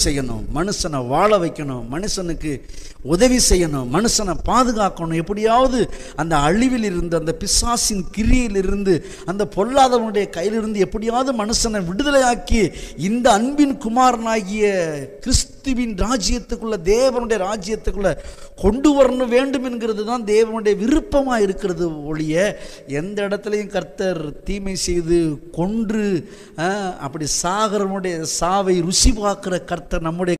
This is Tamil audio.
செய்யணும் மனுஷனை வாழ வைக்கணும் மனுஷனுக்கு உதவி செய்யணும் மனுஷனை பாதுகாக்கணும் எப்படியாவது அந்த அழிவில் இருந்து அந்த பிசாசின் கிரியிலிருந்து அந்த பொல்லாதவனுடைய கையிலிருந்து எப்படியாவது மனுஷனை விடுதலையாக்கி இந்த அன்பின் குமாரனாகிய கிறிஸ்துவின் ராஜ்யத்துக்குள்ள தேவனுடைய ராஜ்யத்துக்குள்ள கொண்டு வரணும் வேண்டும் என்கிறது தான் தேவனுடைய விருப்பமாக இருக்கிறது ஒழிய எந்த இடத்துலையும் கர்த்தர் தீமை செய்து கொன்று ஆ, அப்படி சாகரனுடைய சாவை ருசி பார்க்கிற கர்த்தர் நம்முடைய